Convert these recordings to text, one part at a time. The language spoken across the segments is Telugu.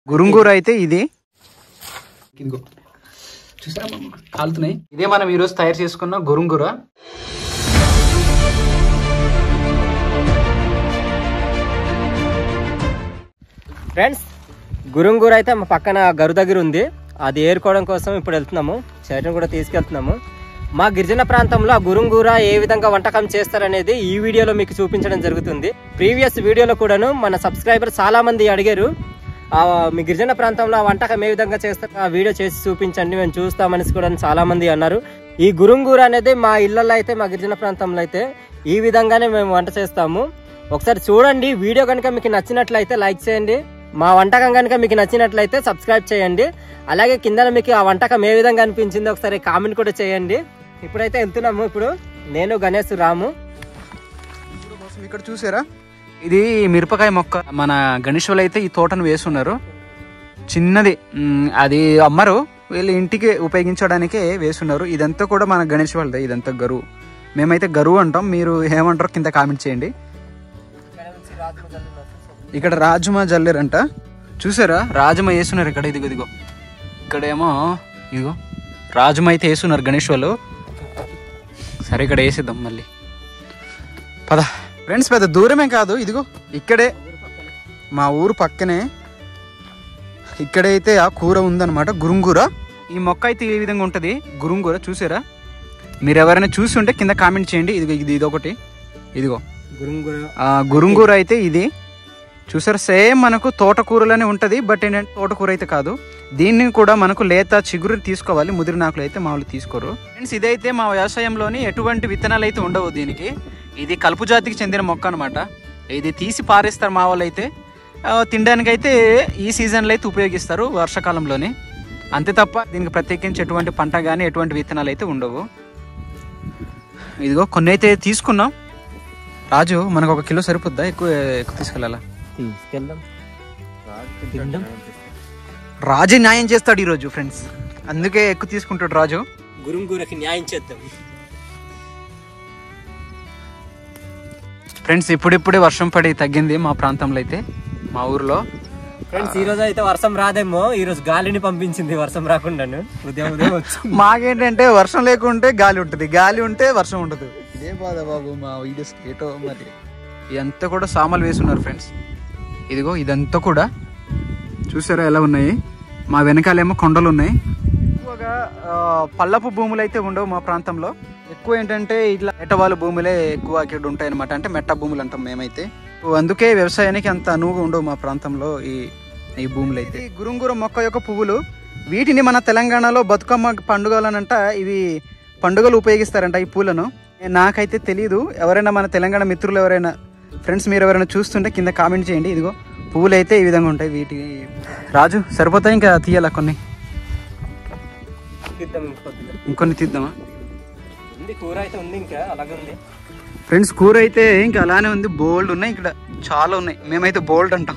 గురుంగూర అయితే ఇది ఇదిగో చూసారా కాలుతున్నాయి ఇదే మనం ఈరోజు తయారు చేసుకున్న గురుంగూర ఫ్రెండ్స్ గురుంగూర అయితే మా పక్కన గరు దగ్గర ఉంది అది ఏరుకోవడం కోసం ఇప్పుడు వెళ్తున్నాము చేయడం కూడా తీసుకెళ్తున్నాము మా గిరిజన ప్రాంతంలో ఆ గురుంగూర ఏ విధంగా వంటకం చేస్తారనేది ఈ వీడియోలో మీకు చూపించడం జరుగుతుంది ప్రీవియస్ వీడియోలో కూడాను మన సబ్స్క్రైబర్ చాలా మంది అడిగారు ఆ మీ గిరిజన ప్రాంతంలో ఆ వంటకం ఏ విధంగా చేస్తారు ఆ వీడియో చేసి చూపించండి మేము చూస్తామని కూడా చాలా మంది అన్నారు ఈ గురుంగూర అనేది మా ఇళ్లలో అయితే మా గిరిజన ప్రాంతంలో అయితే ఈ విధంగానే మేము వంట చేస్తాము ఒకసారి చూడండి వీడియో కనుక మీకు నచ్చినట్లయితే లైక్ చేయండి మా వంటకం కనుక మీకు నచ్చినట్లయితే సబ్స్క్రైబ్ చేయండి అలాగే కింద మీకు ఆ వంటకం ఏ విధంగా అనిపించిందో ఒకసారి కామెంట్ కూడా చేయండి ఇప్పుడైతే వెళ్తున్నాము ఇప్పుడు నేను గణేష్ రాము కోసం ఇక్కడ చూసారా ఇది మిరపకాయ మొక్క మన గణేష్ వాళ్ళు అయితే ఈ తోటను వేసున్నారు చిన్నది మ్, అది అమ్మరు వీళ్ళు ఇంటికి ఉపయోగించడానికే వేసున్నారు ఇదంతా కూడా మన గణేష్ వాళ్ళదే ఇదంతా గరువు మేమైతే గరువు అంటాం మీరు ఏమంటారో కింద కామెంట్ చేయండి ఇక్కడ రాజమా జల్లేరంట చూసారా రాజమ వేసున్నారు ఇక్కడ ఇదిగో ఇదిగో ఇక్కడేమో ఇదిగో రాజమ అయితే వేసున్నారు గణేష్ వాళ్ళు సరే ఇక్కడ వేసిద్దాం మళ్ళీ పద ఫ్రెండ్స్ పెద్ద దూరమే కాదు ఇదిగో ఇక్కడే మా ఊరు పక్కనే ఇక్కడైతే ఆ కూర ఉందన్నమాట గురుంగూర ఈ మొక్క అయితే ఈ విధంగా ఉంటుంది గురుంగూర చూసారా మీరు ఎవరైనా చూసి ఉంటే కింద కామెంట్ చేయండి ఇదిగో ఇది ఇదొకటి ఇదిగో గురుంగూర ఆ గురుంగూర అయితే ఇది చూసారా సేమ్ మనకు తోటకూరలోనే ఉంటుంది బట్ ఏంటంటే తోటకూర అయితే కాదు దీన్ని కూడా మనకు లేత చిగురు తీసుకోవాలి ముదిరినాకులు అయితే మామూలు తీసుకోరు ఫ్రెండ్స్ ఇదైతే మా వ్యవసాయంలోని ఎటువంటి విత్తనాలు అయితే ఉండవు దీనికి ఇది కలుపు జాతికి చెందిన మొక్క అనమాట ఇది తీసి పారేస్తారు మా వాళ్ళు అయితే ఆ, తినడానికైతే ఈ సీజన్లో అయితే ఉపయోగిస్తారు వర్షాకాలంలోనే అంతే తప్ప దీనికి ప్రత్యేకించి ఎటువంటి పంట కానీ ఎటువంటి విత్తనాలు అయితే ఉండవు ఇదిగో కొన్ని అయితే తీసుకున్నాం రాజు మనకు ఒక కిలో సరిపోద్దా ఎక్కువ ఎక్కువ తీసుకెళ్ళాలా తీసుకెళ్దాం తిందాం రాజు న్యాయం చేస్తాడు ఈరోజు ఫ్రెండ్స్ అందుకే ఎక్కువ తీసుకుంటాడు రాజు గురుంగూరకి న్యాయం చేద్దాం ఫ్రెండ్స్ ఇప్పుడిప్పుడే వర్షం పడి తగ్గింది మా ప్రాంతంలో అయితే మా ఊర్లో ఫ్రెండ్స్ ఈ రోజు అయితే వర్షం రాదేమో ఈ రోజు గాలిని పంపించింది వర్షం రాకుండాను ఉదయం ఉదయం వచ్చింది మాకేంటంటే వర్షం లేకుంటే గాలి ఉంటుంది గాలి ఉంటే వర్షం ఉండదు ఇదే బాధ బాబు మా వీడియోస్ ఏటో మరి ఇదంతా కూడా సామాన్లు వేసున్నారు ఫ్రెండ్స్ ఇదిగో ఇదంతా కూడా చూసారా ఎలా ఉన్నాయి మా వెనకాలేమో కొండలు ఉన్నాయి ఎక్కువగా ఆ, పల్లపు భూములు అయితే ఉండవు మా ప్రాంతంలో ఎక్కువ ఏంటంటే ఇట్లా ఎటవాలు భూములే ఎక్కువ ఇక్కడ ఉంటాయి అనమాట అంటే మెట్ట భూములు అంటాం మేమైతే అందుకే వ్యవసాయానికి అంత అనువుగా ఉండవు మా ప్రాంతంలో ఈ ఈ భూములు అయితే ఈ గురుంగుర మొక్క యొక్క పువ్వులు వీటిని మన తెలంగాణలో బతుకమ్మ పండుగలనంట ఇవి పండుగలు ఉపయోగిస్తారంట ఈ పూలను నాకైతే తెలియదు ఎవరైనా మన తెలంగాణ మిత్రులు ఎవరైనా ఫ్రెండ్స్ మీరు ఎవరైనా చూస్తుంటే కింద కామెంట్ చేయండి ఇదిగో పువ్వులు అయితే ఈ విధంగా ఉంటాయి వీటి రాజు సరిపోతాయి ఇంకా తీయాలా కొన్ని తీద్దాం ఇంకొద్దిగా ఇంకొన్ని తీద్దామా ఉంది కూర అయితే ఉంది ఇంకా అలాగే ఉంది ఫ్రెండ్స్ కూర అయితే ఇంకా అలానే ఉంది బోల్డ్ ఉన్నాయి ఇక్కడ చాలా ఉన్నాయి మేమైతే బోల్డ్ అంటాం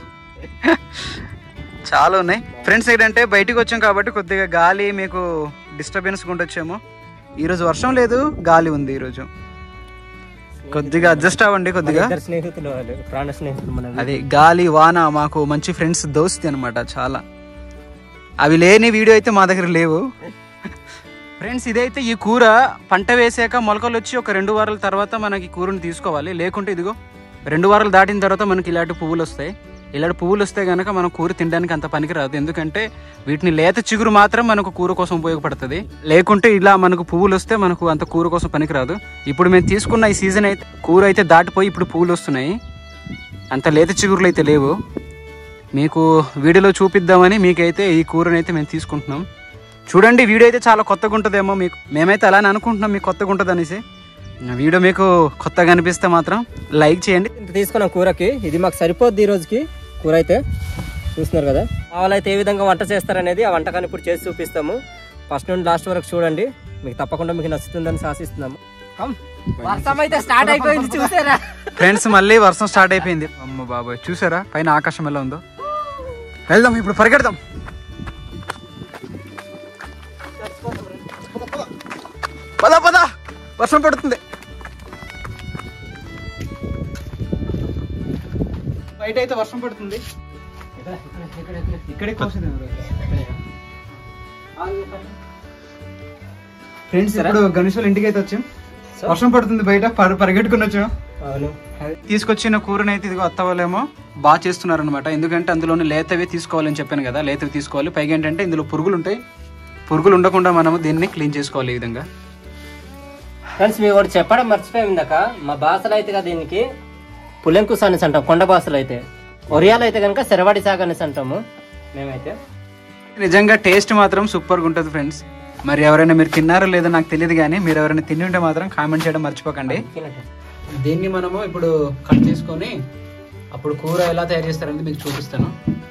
చాలా ఉన్నాయి ఫ్రెండ్స్ ఏంటంటే బయటికి వచ్చాం కాబట్టి కొద్దిగా గాలి మీకు డిస్టర్బెన్స్ ఉండొచ్చేమో ఈరోజు వర్షం లేదు గాలి ఉంది ఈరోజు కొద్దిగా అడ్జస్ట్ అవ్వండి కొద్దిగా ఇద్దరు స్నేహితులు వాళ్ళు ప్రాణ స్నేహితులు మన అదే గాలి వాన మాకు మంచి ఫ్రెండ్స్ దోస్తి అనమాట చాలా అవి లేని వీడియో అయితే మా దగ్గర లేవు ఫ్రెండ్స్ ఇదైతే ఈ కూర పంట వేసాక మొలకలు వచ్చి ఒక రెండు వారాల తర్వాత మనకి కూరని తీసుకోవాలి లేకుంటే ఇదిగో రెండు వారాలు దాటిన తర్వాత మనకి ఇలాంటి పువ్వులు వస్తాయి ఇలాంటి పువ్వులు వస్తే కనుక మనం కూర తినడానికి అంత పనికిరాదు ఎందుకంటే వీటిని లేత చిగురు మాత్రం మనకు కూర కోసం ఉపయోగపడుతుంది లేకుంటే ఇలా మనకు పువ్వులు వస్తే మనకు అంత కూర కోసం పనికిరాదు ఇప్పుడు మేము తీసుకున్న ఈ సీజన్ అయితే కూర అయితే దాటిపోయి ఇప్పుడు పువ్వులు వస్తున్నాయి అంత లేత చిగురులు అయితే లేవు మీకు వీడియోలో చూపిద్దామని మీకైతే ఈ కూరని అయితే మేము తీసుకుంటున్నాం చూడండి వీడియో అయితే చాలా కొత్తగా ఉంటుందేమో మీకు మేమైతే అలానే అనుకుంటున్నాం మీకు కొత్తగా ఉంటుంది అనేసి వీడియో మీకు కొత్తగా అనిపిస్తే మాత్రం లైక్ చేయండి ఇంత తీసుకున్నాం కూరకి ఇది మాకు సరిపోద్ది ఈ రోజుకి కూర అయితే చూస్తున్నారు కదా మా వాళ్ళు అయితే ఏ విధంగా వంట చేస్తారనేది ఆ వంటకాన్ని ఇప్పుడు చేసి చూపిస్తాము ఫస్ట్ నుండి లాస్ట్ వరకు చూడండి మీకు తప్పకుండా మీకు నచ్చుతుందని శాసిస్తున్నాము కమ్. వర్షం అయితే స్టార్ట్ అయిపోయింది చూసారా ఫ్రెండ్స్ మళ్ళీ వర్షం స్టార్ట్ అయిపోయింది అమ్మ బాబాయ్ చూసారా పైన ఆకాశం ఎలా ఉందో వెళ్దాం ఇప్పుడు పరిగెడదాం పద పద వర్షం పడుతుంది బయట అయితే వర్షం పడుతుంది ఇక్కడే ఫ్రెండ్స్ ఇప్పుడు గణేష్ వాళ్ళ ఇంటికి అయితే వచ్చాం వర్షం పడుతుంది బయట పరి- పరిగెట్టుకుని వచ్చాం అవును తీసుకొచ్చిన కూరని అయితే ఇదిగో అత్త వాళ్ళేమో బాగా చేస్తున్నారు అనమాట ఎందుకంటే అందులోనే లేతవి తీసుకోవాలని చెప్పాను కదా లేతవి తీసుకోవాలి పైగా ఏంటంటే ఇందులో పురుగులు ఉంటాయి పురుగులు ఉండకుండా మనము దీన్ని క్లీన్ చేసుకోవాలి ఈ విధంగా ఫ్రెండ్స్ మీ ఒకటి చెప్పడం మర్చిపోయాం ఇందాక మా భాషలో అయితే కదా దీనికి పులెంకుస్ అనేసి అంటాం కొండ భాషలో అయితే ఒరియాలో అయితే కనుక శరవాడి సాగ్ అనేసి అంటాము మేమైతే నిజంగా టేస్ట్ మాత్రం సూపర్గా ఉంటుంది ఫ్రెండ్స్ మరి ఎవరైనా మీరు తిన్నారో లేదో నాకు తెలియదు కానీ మీరు ఎవరైనా తిని ఉంటే మాత్రం కామెంట్ చేయడం మర్చిపోకండి దీన్ని మనము ఇప్పుడు కట్ చేసుకొని అప్పుడు కూర ఎలా తయారు చేస్తారనేది మీకు చూపిస్తాను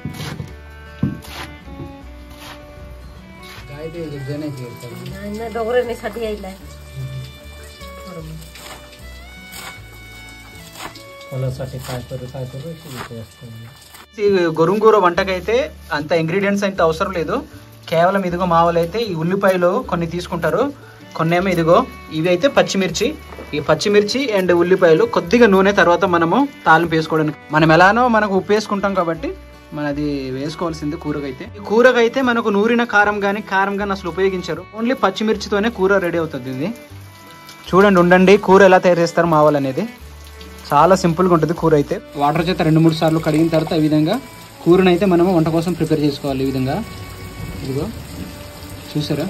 ఈ గొరుంగూర వంటకైతే అంత ఇంగ్రీడియంట్స్ అయితే అవసరం లేదు కేవలం ఇదిగో మామూలు అయితే ఈ ఉల్లిపాయలు కొన్ని తీసుకుంటారు కొన్ని ఏమో ఇదిగో ఇవి అయితే పచ్చిమిర్చి ఈ పచ్చిమిర్చి అండ్ ఉల్లిపాయలు కొద్దిగా నూనె తర్వాత మనము తాలింపు వేసుకోవడానికి మనం ఎలానో మనకు ఉప్పు వేసుకుంటాం కాబట్టి మనది వేసుకోవాల్సింది కూరకైతే ఈ కూరకైతే మనకు నూరిన కారం కానీ కారం కానీ అసలు ఉపయోగించరు ఓన్లీ పచ్చిమిర్చితోనే కూర రెడీ అవుతుంది ఇది చూడండి ఉండండి కూర ఎలా తయారు చేస్తారు మా వాళ్ళు అనేది చాలా సింపుల్గా ఉంటుంది కూర అయితే వాటర్ చేత రెండు మూడు సార్లు కడిగిన తర్వాత ఈ విధంగా కూరని అయితే మనము వంట కోసం ప్రిపేర్ చేసుకోవాలి ఈ విధంగా ఇదిగో చూసారా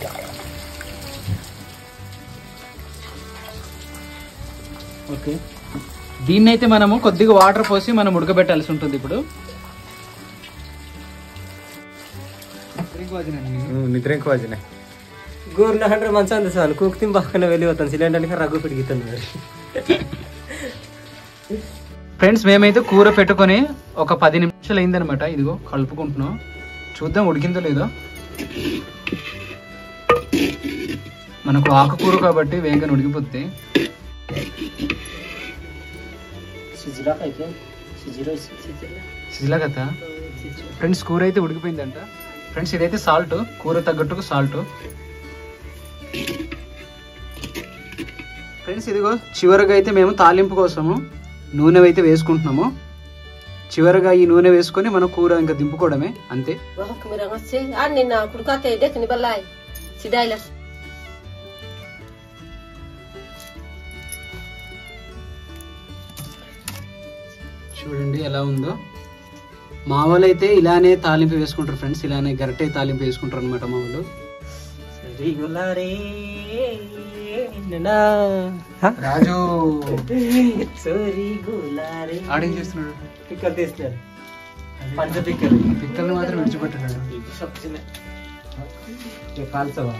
ఓకే దీన్ని అయితే మనము కొద్దిగా వాటర్ పోసి మనం ఉడకబెట్టాల్సి ఉంటుంది ఇప్పుడు నిద్ర ఎక్కువ వచ్చిన గూర్న హండ్రెడ్ మంచి అంది సార్ కుక్ తిని పక్కన వెళ్ళిపోతాను సిలిండర్కి రగ్గు పిడిగితాను మరి ఫ్రెండ్స్ మేమైతే కూర పెట్టుకొని ఒక పది నిమిషాలు అయిందనమాట ఇదిగో కలుపుకుంటున్నాం చూద్దాం ఉడికిందో లేదో మనకు ఆకుకూర కాబట్టి వేగంగా ఉడికిపోద్ది సిజిరా అయితే సిజిరో సిజిరా సిజిలా కదా ఫ్రెండ్స్ కూర అయితే ఉడికిపోయిందంట ఫ్రెండ్స్ ఇదైతే సాల్ట్ కూర తగ్గట్టుకు సాల్ట్ ఫ్రెండ్స్ ఇదిగో చివరగా అయితే మేము తాలింపు కోసము నూనె అయితే వేసుకుంటున్నాము చివరగా ఈ నూనె వేసుకొని మనం కూర ఇంకా దింపుకోవడమే అంతే Bahok mirangase ani na kurkate det ni balai. Sidaila. చూడండి ఎలా ఉందో మా వాళ్ళు అయితే ఇలానే తాలింపు వేసుకుంటారు ఫ్రెండ్స్ ఇలానే గరిటె తాలింపు వేసుకుంటారు అనమాట మా వాళ్ళు సరిగులారే రాజు సరిగులారే ఆడేం చేస్తున్నాడు పిక్కలు తీస్తున్నారు పంచ పిక్కలు పిక్కల్ని మాత్రం విడిచిపెట్టాడు కాల్చవా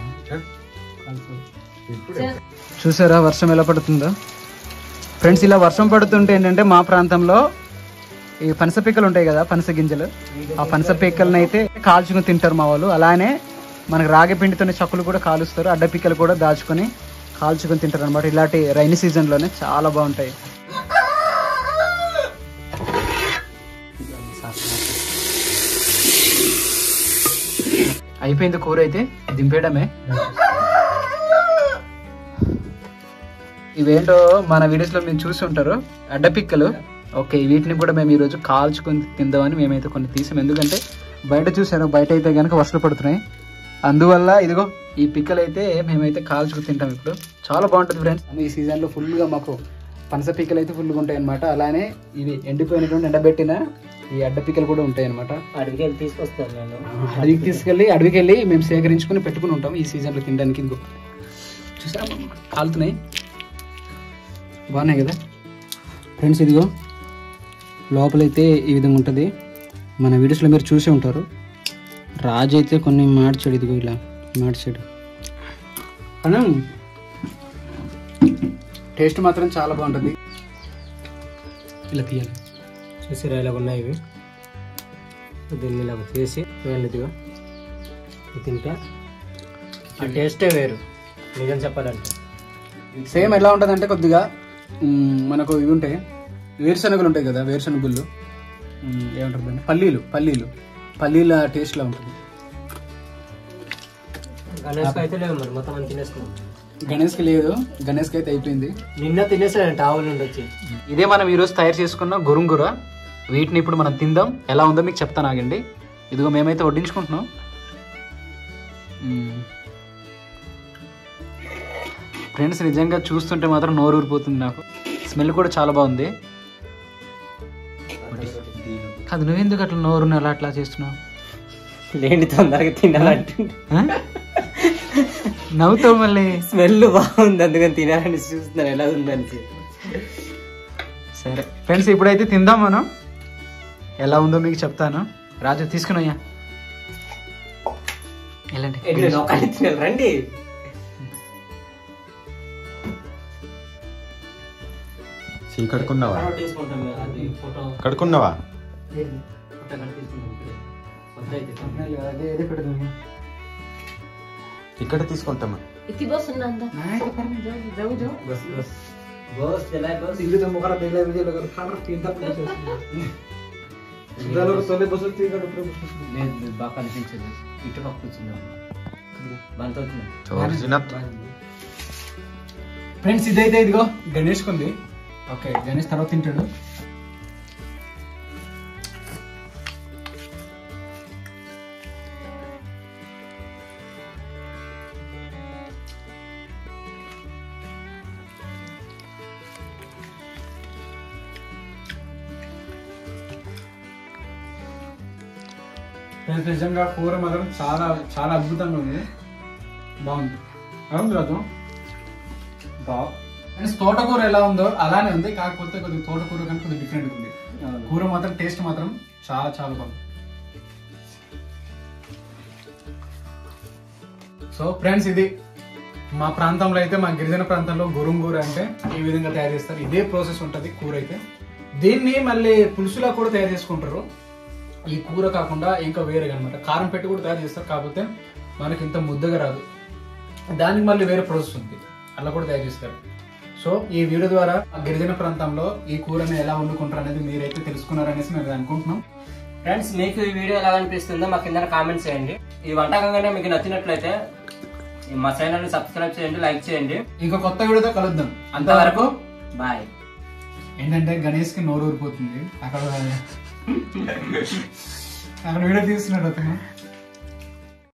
చూసారా వర్షం ఎలా పడుతుందో ఫ్రెండ్స్ ఇలా వర్షం పడుతుంటే ఏంటంటే మా ప్రాంతంలో ఈ పనస పిక్కలు ఉంటాయి కదా పనస గింజలు ఆ పనస పిక్కల్ని అయితే కాల్చుకుని తింటారు మా వాళ్ళు అలానే మనకు రాగి పిండితోనే చక్కులు కూడా కాలుస్తారు అడ్డ పిక్కలు కూడా దాచుకొని కాల్చుకొని తింటారు అనమాట ఇలాంటి రైనీ సీజన్లోనే చాలా బాగుంటాయి అయిపోయింది కూర అయితే దింపేయడమే ఇవేంటో మన వీడియోస్ లో మీరు చూసి ఉంటారు అడ్డపిక్కలు ఓకే వీటిని కూడా మేము ఈరోజు కాల్చుకొని తిందామని మేమైతే కొన్ని తీసాం ఎందుకంటే బయట చూసాను బయట అయితే కనుక వర్షాలు పడుతున్నాయి అందువల్ల ఇదిగో ఈ పిక్కలు అయితే మేమైతే కాల్చుకు తింటాం ఇప్పుడు చాలా బాగుంటుంది ఫ్రెండ్స్ ఈ సీజన్ లో ఫుల్ గా మాకు పనస పిక్కలు అయితే ఫుల్గా ఉంటాయి అనమాట అలానే ఇవి ఎండిపోయినటువంటి ఎండబెట్టిన ఈ అడ్డ పిక్కలు కూడా ఉంటాయి అనమాట అడవికి వెళ్ళి తీసుకొస్తాను నేను అడవికి తీసుకెళ్ళి అడవికి వెళ్ళి మేము సేకరించుకుని పెట్టుకుని ఉంటాం ఈ సీజన్లో తినడానికి ఇంకో చూసారా కాలుతున్నాయి బాగున్నాయి కదా ఫ్రెండ్స్ ఇదిగో లోపలైతే ఈ విధంగా ఉంటుంది మన వీడియోస్లో మీరు చూసే ఉంటారు రాజు అయితే కొన్ని మార్చాడు ఇదిగో ఇలా మార్చాడు కానీ టేస్ట్ మాత్రం చాలా బాగుంటుంది ఇలా తీయాలి చూసిరా ఇలా ఉన్నాయి ఇవి దీన్ని ఇలా చేసి వేయాలి ఇదిగో ఇది తింటే ఆ టేస్టే వేరు నిజం చెప్పాలంటే సేమ్ ఎలా ఉంటుంది అంటే కొద్దిగా మ్, మనకు ఇవి ఉంటాయి వేరుశనగలు ఉంటాయి కదా వేరుశనగ గుళ్ళు మ్, ఏమంటారు దాన్ని పల్లీలు పల్లీలు పల్లీల టేస్ట్ లా ఉంటుంది గణేష్కి అయితే లేవు మరి మొత్తం అని తినేసుకున్నాం గణేష్కి లేదు గణేష్కి అయితే అయిపోయింది నిన్న తినేసాడంట ఆవుల నుండి వచ్చి ఇదే మనం ఈరోజు తయారు చేసుకున్న గొరుంగుర వీటిని ఇప్పుడు మనం తిందాం ఎలా ఉందో మీకు చెప్తాను ఆగండి ఇదిగో మేమైతే వడ్డించుకుంటున్నాం మ్మ్. ఫ్రెండ్స్ నిజంగా చూస్తుంటే మాత్రం నోరు ఊరిపోతుంది నాకు స్మెల్ కూడా చాలా బాగుంది కాదు నువ్వెందుకు అట్లా నోరుని అలా అట్లా చేస్తున్నావు లేండి తొందరగా తినాలంటుంటే ఆ? నవ్వుతావు మళ్ళీ స్మెల్ బాగుంది అందుకని తినాలని చూస్తున్నాను ఎలా ఉందని సరే ఫ్రెండ్స్ ఇప్పుడైతే తిందాం మనం ఎలా ఉందో మీకు చెప్తాను రాజు తీసుకున్నాయా వెళ్ళండి ఎట్లా ఒకటి తినాలి రండి చీ కడుక్కున్నావా తర్వాత తీసుకుంటాం మేము. అది ఫోటో కడుక్కున్నావా లేదు. ఫోటో కట్ తీసుకుంటాం ఇప్పుడే. వద్దయితే. అదే అదే పెడదాం ఇక్కడ తీసుకుంటామా इति बसून अंदा बस बस बस त्याला बस లేదు లేదు, బాగా కనిపించదు ఇటు పక్క కూర్చుందాం బంత్ అవుతుంది ఒరిజినల్ ఫ్రెండ్స్ ఇదైతే ఇదిగో గణేష్ కొంది ఓకే గణేష్ తర్వాత తింటాడు ఫ్రెండ్స్ నిజంగా కూర మాత్రం చాలా చాలా అద్భుతంగా ఉంది బాగుంది అవును రాజు ఫ్రెండ్స్ తోటకూర ఎలా ఉందో అలానే ఉంది కాకపోతే కొద్దిగా తోటకూర కానీ కొద్దిగా డిఫరెంట్ ఉంది కూర మాత్రం టేస్ట్ మాత్రం చాలా చాలా బాగుంది సో ఫ్రెండ్స్ ఇది మా ప్రాంతంలో అయితే మా గిరిజన ప్రాంతంలో గురుంగూర అంటే ఈ విధంగా తయారు చేస్తారు ఇదే ప్రాసెస్ ఉంటుంది కూర అయితే దీన్ని మళ్ళీ పులుసులా కూడా తయారు చేసుకుంటారు ఈ కూర కాకుండా ఇంకా వేరేగా అనమాట కారం పెట్టి కూడా తయారు చేస్తారు కాకపోతే మనకి ఇంత ముద్దగా రాదు దానికి మళ్ళీ వేరే ప్రాసెస్ ఉంది అలా కూడా తయారు చేస్తారు సో ఈ వీడియో ద్వారా ఆ గిరిజన ప్రాంతంలో ఈ కూరని ఎలా వండుకుంటారు అనేది మీరైతే తెలుసుకున్నారనేసి మేము అనుకుంటున్నాం ఫ్రెండ్స్ మీకు ఈ వీడియో ఎలా అనిపిస్తుందో మా కింద కామెంట్స్ చేయండి ఈ వంటకం కనుక మీకు నచ్చినట్లయితే ఈ మా ఛానల్ ని సబ్స్క్రైబ్ చేయండి లైక్ చేయండి ఇంకో కొత్త వీడియోతో కలుద్దాం అంతవరకు బాయ్ ఏంటంటే గణేష్ కి నోరు ఊరిపోతుంది అక్కడ అక్కడ వీడియో తీస్తున్నాడు అతను